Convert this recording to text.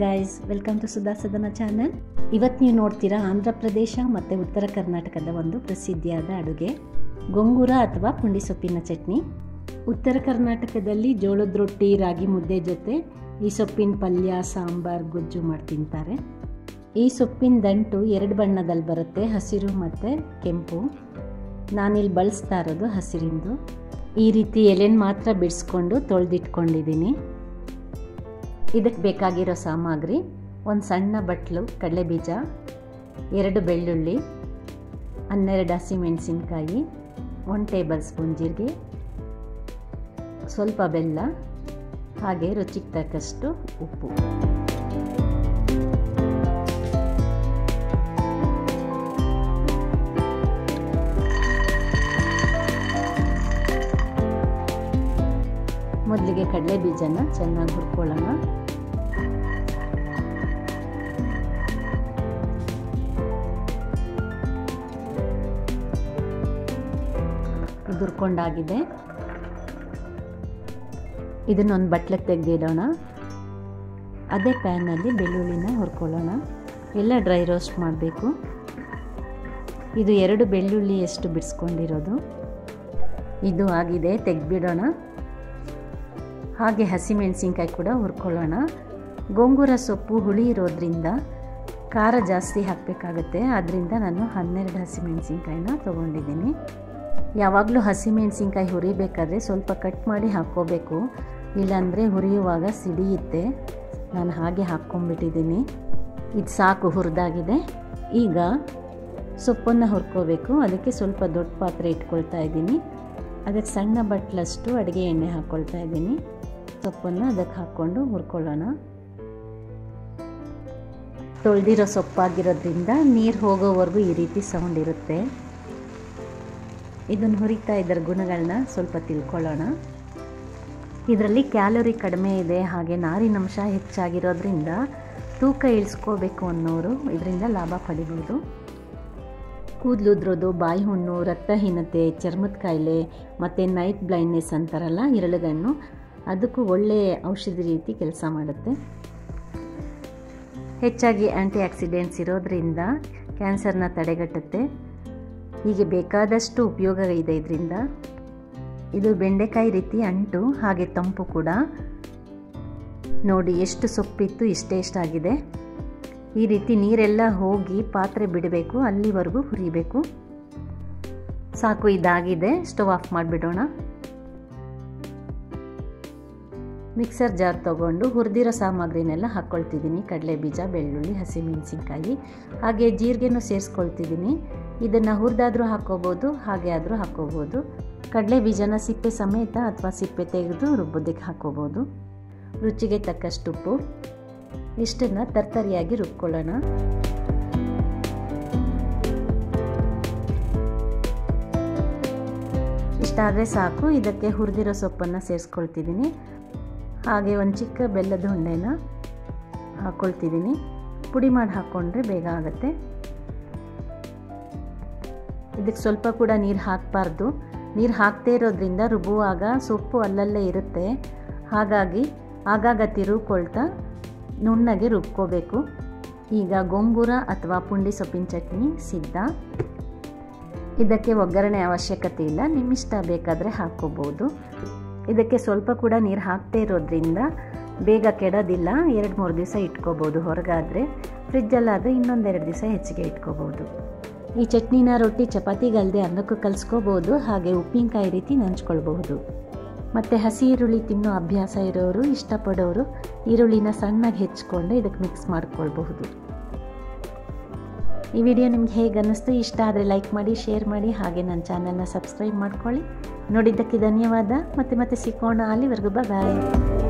guys welcome to Sudha ಸದನ channel ಇವತ್ತು ನೀವು ನೋಡ್ತೀರಾ ಆಂಧ್ರ ಪ್ರದೇಶ ಮತ್ತು ಉತ್ತರ ಕರ್ನಾಟಕದ ಒಂದು ಪ್ರಸಿದ್ಧಿಯಾದ ಅಡುಗೆ ಗೊಂಗೂರ ಅಥವಾ ಪುಂಡಿ ಸೊಪ್ಪಿನ ಚಟ್ನಿ ಉತ್ತರ ಕರ್ನಾಟಕದಲ್ಲಿ ಜೋಳದ ರೊಟ್ಟಿ ರಾಗಿ ಮುದ್ದೆ ಜೊತೆ ಈ ಸೊಪ್ಪಿನ ಪಲ್ಯ ಸಾಂಬಾರ್ ಗೊಜ್ಜು ಮಾಡಿ ತಿಂತಾರೆ ಈ ಸೊಪ್ಪಿನ ದಂಟು ಎರಡು ಬಣ್ಣದಲ್ಲಿ ಬರುತ್ತೆ ಹಸಿರು ಮತ್ತು ಕೆಂಪು ನಾನಿಲ್ಲಿ ಬಳಸ್ತಾ ಇರೋದು ಹಸಿರಿಂದು ಈ ರೀತಿ ಎಲೆನ ಮಾತ್ರ ಬಿಡಿಸ್ಕೊಂಡು ತೊಳೆದಿಟ್ಕೊಂಡಿದ್ದೀನಿ ಇದಕ್ಕೆ ಬೇಕಾಗಿರೋ ಸಾಮಗ್ರಿ ಒಂದು ಸಣ್ಣ ಬಟ್ಲು ಕಡಲೆಬೀಜ ಎರಡು ಬೆಳ್ಳುಳ್ಳಿ ಹನ್ನೆರಡು ಹಸಿಮೆಣಸಿನ್ಕಾಯಿ ಒಂದು ಟೇಬಲ್ ಸ್ಪೂನ್ ಜೀರಿಗೆ ಸ್ವಲ್ಪ ಬೆಲ್ಲ ಹಾಗೆ ರುಚಿಗೆ ತಕ್ಕಷ್ಟು ಉಪ್ಪು ಮೊದಲಿಗೆ ಕಡಲೆ ಬೀಜನ ಚೆನ್ನಾಗಿ ಹುರ್ಕೊಳ್ಳೋಣ ಇದು ಹುರ್ಕೊಂಡಾಗಿದೆ ಇದನ್ನೊಂದು ಬಟ್ಲಿಗೆ ತೆಗೆದಿಡೋಣ ಅದೇ ಪ್ಯಾನಲ್ಲಿ ಬೆಳ್ಳುಳ್ಳಿನ ಹುರ್ಕೊಳ್ಳೋಣ ಎಲ್ಲ ಡ್ರೈ ರೋಸ್ಟ್ ಮಾಡಬೇಕು ಇದು ಎರಡು ಬೆಳ್ಳುಳ್ಳಿ ಎಷ್ಟು ಬಿಡಿಸ್ಕೊಂಡಿರೋದು ಇದು ಆಗಿದೆ ತೆಗೆದ್ಬಿಡೋಣ ಹಾಗೆ ಹಸಿಮೆಣಸಿನ್ಕಾಯಿ ಕೂಡ ಹುರ್ಕೊಳ್ಳೋಣ ಗೋಂಗೂರ ಸೊಪ್ಪು ಹುಳಿ ಇರೋದ್ರಿಂದ ಖಾರ ಜಾಸ್ತಿ ಹಾಕಬೇಕಾಗತ್ತೆ ಆದ್ದರಿಂದ ನಾನು ಹನ್ನೆರಡು ಹಸಿಮೆಣಸಿನ್ಕಾಯಿನ ತೊಗೊಂಡಿದ್ದೀನಿ ಯಾವಾಗಲೂ ಹಸಿಮೆಣಸಿನ್ಕಾಯಿ ಹುರಿಬೇಕಾದ್ರೆ ಸ್ವಲ್ಪ ಕಟ್ ಮಾಡಿ ಹಾಕ್ಕೋಬೇಕು ಇಲ್ಲಾಂದರೆ ಹುರಿಯುವಾಗ ಸಿಡಿಯುತ್ತೆ ನಾನು ಹಾಗೆ ಹಾಕ್ಕೊಂಬಿಟ್ಟಿದ್ದೀನಿ ಇದು ಸಾಕು ಹುರಿದಾಗಿದೆ ಈಗ ಸೊಪ್ಪನ್ನು ಹುರ್ಕೋಬೇಕು ಅದಕ್ಕೆ ಸ್ವಲ್ಪ ದೊಡ್ಡ ಪಾತ್ರೆ ಇಟ್ಕೊಳ್ತಾ ಇದ್ದೀನಿ ಅದಕ್ಕೆ ಸಣ್ಣ ಬಟ್ಲಷ್ಟು ಅಡುಗೆ ಎಣ್ಣೆ ಹಾಕ್ಕೊಳ್ತಾ ಇದ್ದೀನಿ ಸೊಪ್ಪನ್ನು ಅದಕ್ಕೆ ಹಾಕ್ಕೊಂಡು ಹುರ್ಕೊಳ್ಳೋಣ ತೊಳೆದಿರೋ ಸೊಪ್ಪಾಗಿರೋದ್ರಿಂದ ನೀರು ಹೋಗೋವರೆಗೂ ಈ ರೀತಿ ಸೌಂಡ್ ಇರುತ್ತೆ ಇದನ್ನು ಹುರಿತಾ ಇದರ ಗುಣಗಳನ್ನ ಸ್ವಲ್ಪ ತಿಳ್ಕೊಳ್ಳೋಣ ಇದರಲ್ಲಿ ಕ್ಯಾಲೋರಿ ಕಡಿಮೆ ಇದೆ ಹಾಗೆ ನಾರಿನಂಶ ಹೆಚ್ಚಾಗಿರೋದ್ರಿಂದ ತೂಕ ಇಳಿಸ್ಕೋಬೇಕು ಅನ್ನೋರು ಇದರಿಂದ ಲಾಭ ಪಡಿಬೋದು ಕೂದಲುದ್ರೋದು ಬಾಯಿ ಹುಣ್ಣು ರಕ್ತಹೀನತೆ ಚರ್ಮದ ಕಾಯಿಲೆ ಮತ್ತು ನೈಟ್ ಬ್ಲೈಂಡ್ನೆಸ್ ಅಂತಾರಲ್ಲ ಇರಳುಗಣ್ಣು ಅದಕ್ಕೂ ಒಳ್ಳೆಯ ಔಷಧಿ ರೀತಿ ಕೆಲಸ ಮಾಡುತ್ತೆ ಹೆಚ್ಚಾಗಿ ಆ್ಯಂಟಿ ಆಕ್ಸಿಡೆಂಟ್ಸ್ ಇರೋದ್ರಿಂದ ಕ್ಯಾನ್ಸರ್ನ ತಡೆಗಟ್ಟುತ್ತೆ ಹೀಗೆ ಬೇಕಾದಷ್ಟು ಉಪಯೋಗ ಇದೆ ಇದರಿಂದ ಇದು ಬೆಂಡೆಕಾಯಿ ರೀತಿ ಅಂಟು ಹಾಗೆ ತಂಪು ಕೂಡ ನೋಡಿ ಎಷ್ಟು ಸೊಪ್ಪಿತ್ತು ಇಷ್ಟೇ ಇಷ್ಟಾಗಿದೆ ಈ ರೀತಿ ನೀರೆಲ್ಲ ಹೋಗಿ ಪಾತ್ರೆ ಬಿಡಬೇಕು ಅಲ್ಲಿವರೆಗೂ ಹುರಿಬೇಕು ಸಾಕು ಇದಾಗಿದೆ ಸ್ಟವ್ ಆಫ್ ಮಾಡಿಬಿಡೋಣ ಮಿಕ್ಸರ್ ಜಾರ್ ತೊಗೊಂಡು ಹುರಿದಿರೋ ಸಾಮಗ್ರಿನೆಲ್ಲ ಹಾಕ್ಕೊಳ್ತಿದ್ದೀನಿ ಕಡಲೆ ಬೀಜ ಬೆಳ್ಳುಳ್ಳಿ ಹಸಿಮೆಣಸಿನ್ಕಾಯಿ ಹಾಗೆ ಜೀರಿಗೆನೂ ಸೇರಿಸ್ಕೊಳ್ತಿದ್ದೀನಿ ಇದನ್ನು ಹುರಿದಾದರೂ ಹಾಕ್ಕೋಬೋದು ಹಾಗೆ ಆದರೂ ಹಾಕ್ಕೋಬೋದು ಕಡಲೆ ಬೀಜನ ಸಿಪ್ಪೆ ಸಮೇತ ಅಥವಾ ಸಿಪ್ಪೆ ತೆಗೆದು ರುಬ್ಬೋದಕ್ಕೆ ಹಾಕ್ಕೋಬೋದು ರುಚಿಗೆ ತಕ್ಕಷ್ಟು ಉಪ್ಪು ಇಷ್ಟನ್ನು ತರ್ತರಿಯಾಗಿ ರುಬ್ಕೊಳ್ಳೋಣ ಇಷ್ಟಾದರೆ ಸಾಕು ಇದಕ್ಕೆ ಹುರಿದಿರೋ ಸೊಪ್ಪನ್ನು ಸೇರಿಸ್ಕೊಳ್ತಿದ್ದೀನಿ ಹಾಗೆ ಒಂದು ಚಿಕ್ಕ ಬೆಲ್ಲದ ಹುಂಡೆನ ಹಾಕ್ಕೊಳ್ತಿದ್ದೀನಿ ಪುಡಿ ಮಾಡಿ ಹಾಕ್ಕೊಂಡ್ರೆ ಬೇಗ ಆಗುತ್ತೆ ಇದಕ್ಕೆ ಸ್ವಲ್ಪ ಕೂಡ ನೀರು ಹಾಕಬಾರ್ದು ನೀರು ಹಾಕದೇ ಇರೋದ್ರಿಂದ ರುಬ್ಬುವಾಗ ಸೊಪ್ಪು ಅಲ್ಲಲ್ಲೇ ಇರುತ್ತೆ ಹಾಗಾಗಿ ಆಗಾಗ ತಿರುಗ್ಕೊಳ್ತಾ ನುಣ್ಣಗೆ ರುಬ್ಕೋಬೇಕು ಈಗ ಗೊಂಗೂರ ಅಥವಾ ಪುಂಡಿ ಸೊಪ್ಪಿನ ಚಟ್ನಿ ಸಿದ್ಧ ಇದಕ್ಕೆ ಒಗ್ಗರಣೆ ಅವಶ್ಯಕತೆ ಇಲ್ಲ ನಿಮ್ಮಿಷ್ಟ ಬೇಕಾದರೆ ಹಾಕ್ಕೋಬೋದು ಇದಕ್ಕೆ ಸ್ವಲ್ಪ ಕೂಡ ನೀರು ಹಾಕದೇ ಇರೋದ್ರಿಂದ ಬೇಗ ಕೆಡೋದಿಲ್ಲ ಎರಡು ಮೂರು ದಿವಸ ಇಟ್ಕೋಬೋದು ಹೊರಗಾದರೆ ಫ್ರಿಜ್ಜಲ್ಲಾದರೆ ಇನ್ನೊಂದೆರಡು ದಿವಸ ಹೆಚ್ಚಿಗೆ ಇಟ್ಕೋಬೋದು ಈ ಚಟ್ನಿನ ರೊಟ್ಟಿ ಚಪಾತಿಗಲ್ಲದೆ ಅನ್ನಕ್ಕೂ ಕಲಿಸ್ಕೋಬೋದು ಹಾಗೆ ಉಪ್ಪಿನಕಾಯಿ ರೀತಿ ನಂಚ್ಕೊಳ್ಬಹುದು ಮತ್ತು ಹಸಿ ಈರುಳ್ಳಿ ತಿನ್ನೋ ಅಭ್ಯಾಸ ಇರೋರು ಇಷ್ಟಪಡೋರು ಈರುಳ್ಳಿನ ಸಣ್ಣಗೆ ಹೆಚ್ಕೊಂಡು ಇದಕ್ಕೆ ಮಿಕ್ಸ್ ಮಾಡ್ಕೊಳ್ಬಹುದು ಈ ವಿಡಿಯೋ ನಿಮ್ಗೆ ಹೇಗೆ ಅನ್ನಿಸ್ತು ಇಷ್ಟ ಆದರೆ ಲೈಕ್ ಮಾಡಿ ಶೇರ್ ಮಾಡಿ ಹಾಗೆ ನನ್ನ ಚಾನಲ್ನ ಸಬ್ಸ್ಕ್ರೈಬ್ ಮಾಡ್ಕೊಳ್ಳಿ ನೋಡಿದ್ದಕ್ಕೆ ಧನ್ಯವಾದ ಮತ್ತೆ ಮತ್ತೆ ಸಿಕ್ಕೋಣ ಅಲ್ಲಿವರೆಗೂ ಬಾಯ್